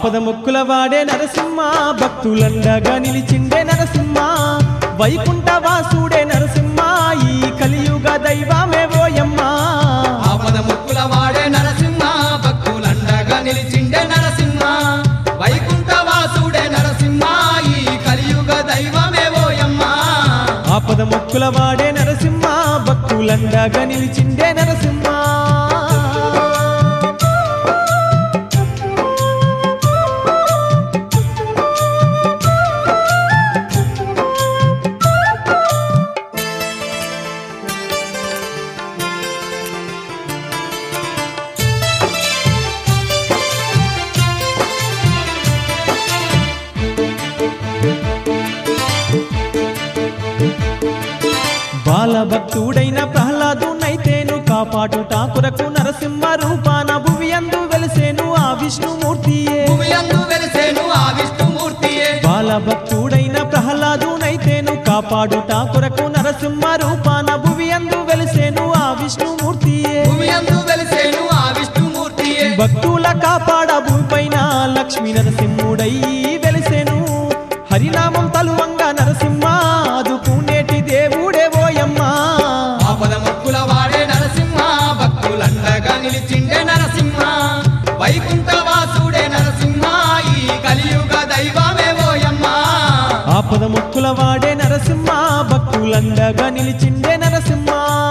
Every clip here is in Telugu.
ఆపద ముక్కుల వాడే నరసింహ భక్తులండగా నిలిచిండే నరసింహ వైకుంఠ వాసుడే నరసింహ ఈ కలియుగ దైవమే ఓయమ్మ ఆపద ముక్కుల వాడే నరసింహ భక్తులండగా నిలిచిండే నరసింహ వైకుంఠ వాసుడే నరసింహ ఈ కలియుగ దైవమే ఓయమ్మ ఆపద ముక్కుల వాడే నరసింహ భక్తులండగా నిలిచిండే నరసింహ బాలభక్తుడైన ప్రహ్లాదునైతేను కాపాడుట కొరకు నరసింహ రూపాన భువి అందు వెలిసేను ఆ విష్ణుమూర్తియే భూమియందు వెలిసేను ఆ విష్ణుమూర్తియే బాలభక్తుడైన ప్రహ్లాదునైతేను కాపాడుట కొరకు నరసింహ రూపాన భువి అందు వెలిసేను ఆ విష్ణుమూర్తియే భూమియందు వెలిసేను ఆ విష్ణుమూర్తియే భక్తుల కాపాడ భూమిపైన లక్ష్మీ నరసింహుడై వెలిసేను హరినామం తలువంగా నరసింహ అదుకునేటి దేవుడే ఓయమ్మ ఆపద ముక్కుల వాడే నరసింహ భక్తులండగా నిలిచిండే నరసింహ వైకుంఠ వాసుడే నరసింహ ఈ కలియుగ దైవమే ఓయమ్మ ఆపద ముక్కుల వాడే నరసింహ భక్తులండగా నిలిచిండే నరసింహ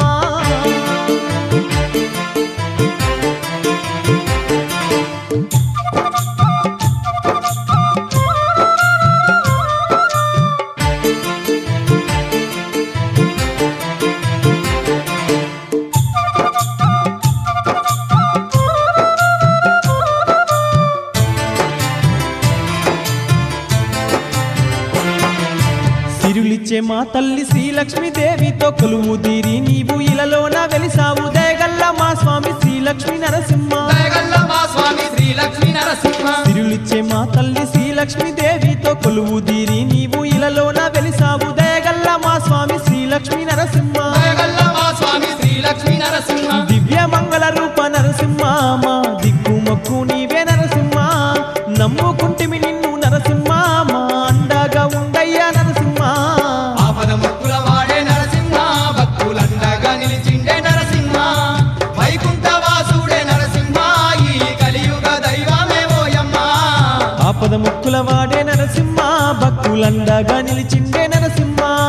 సిరులిచ్చే మా తల్లి శ్రీలక్ష్మీదేవితో కొలువు తీరి నీవు ఇలలోన వెలిసావు దేగల్ల మా స్వామి శ్రీలక్ష్మీ నరసింహ దయగల్ల మా స్వామి శ్రీ లక్ష్మీ నరసింహ సిరులిచ్చే మా తల్లి శ్రీలక్ష్మీదేవితో కొలువు తీరి నీవు ఇలలోన వెలిసావు దయగల్ల మా స్వామి శ్రీలక్ష్మీ నరసింహ దయగల్ల మా స్వామి శ్రీ లక్ష్మీ నరసింహ దివ్య మంగళ రూప నరసింహ మా దిక్కు మొక్కు నీవే నరసింహ నమ్ముకుంటిమి నిన్ను నరసింహ మా అండగా ఉండయ్యా నరసింహ ఆపద ముక్కుల వాడే నరసింహ భక్తులండగా నిలిచిండే నరసింహ వైకుంఠ వాసుడే నరసింహ ఈ కలియుగ దైవమే ఓయమ్మ ఆపద ముక్కుల వాడే నరసింహ భక్తులండగా నిలిచిండే నరసింహ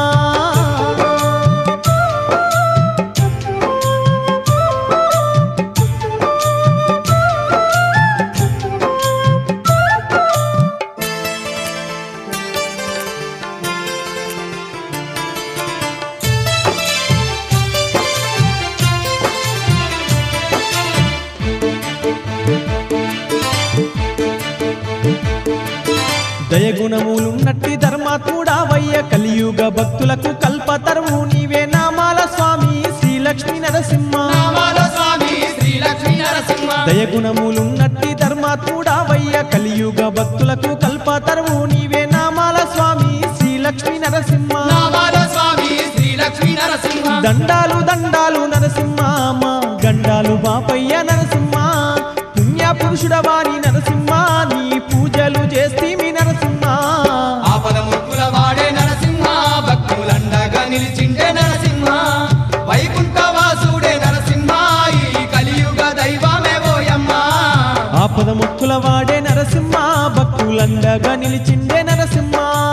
దయగుణములున్నట్టి ధర్మాత్ముడా వయ్య కలియుగ భక్తులకు కల్పతరువు నీవే నామాల స్వామి శ్రీలక్ష్మీ నరసింహ నామాల స్వామి శ్రీ లక్ష్మీ నరసింహ దయగుణములున్నట్టి ధర్మాత్ముడా వయ్య కలియుగ భక్తులకు కల్పతరువు నీవే నామాల స్వామి శ్రీలక్ష్మీ నరసింహ నామాల స్వామి శ్రీ లక్ష్మీ నరసింహ దండాలు దండాలు నరసింహ మా గండాలు బాపయ్య నరసింహ పుణ్య పురుషుడవాని నరసింహ నీ పూజలు చేస్తీమి నరసింహ ఆపద ముక్కుల వాడే నరసింహ భక్తులండగా నిలిచిండే నరసింహ వైకుంఠ వాసుడే నరసింహ ఈ కలియుగ దైవమే ఓయమ్మ ఆపద ముక్కుల వాడే నరసింహ భక్తులండగా నిలిచిండే నరసింహ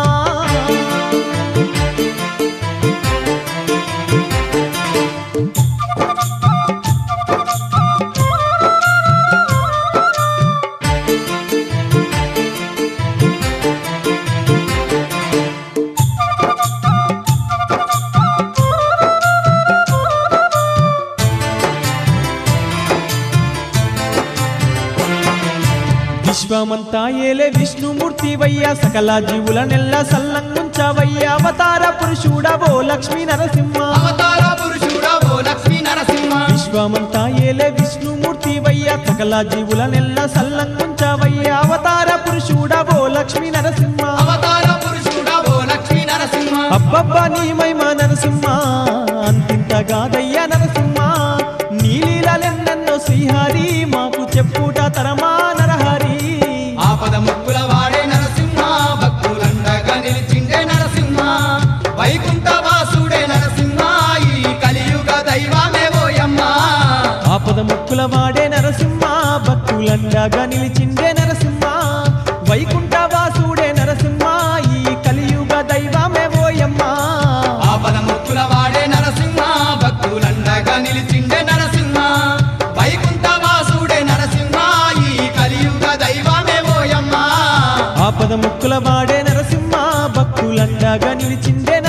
విశ్వమంతా ఏలే విష్ణుమూర్తి వయ్యా సకల జీవుల నెల్ల సల్లంగుంచవయ్యా అవతార పురుషుడవో లక్ష్మీ నరసింహ అవతార పురుషుడా ఓ లక్ష్మీ నరసింహ విశ్వమంతా ఏలే విష్ణుమూర్తి వయ్యా సకల జీవుల నెల్ల సల్లంగుంచవయ్యా అవతార పురుషుడవో లక్ష్మీ నరసింహ అవతార పురుషుడా ఓ లక్ష్మీ నరసింహ అబ్బబ్బా నీ మహిమ నరసింహ అంతింతగాదయ్యా నరసింహ నీలీలెన్నెన్నో శ్రీహరి మాకు చెప్పుట తరమా నరహరి ఆపద వైకుంఠవాసుడే నరసింహ ఈ కలియుగ దైవమే ఓయమ్మా ఆపద ముక్కుల వాడే నరసింహ భక్తులండగా నిలిచిండే నరసింహ వైకుంఠ వాసుడే నరసింహ ఈ కలియుగ దైవమే ఓయమ్మా ఆపద ముక్కుల వాడే నరసింహ భక్తులండగా నిలిచిండే నరసింహ వైకుంఠవాసుడే నరసింహ ఈ కలియుగ దైవమే ఓయమ్మా ఆపద ముక్కుల వాడే నరసింహ భక్తులండగా నిలిచిండే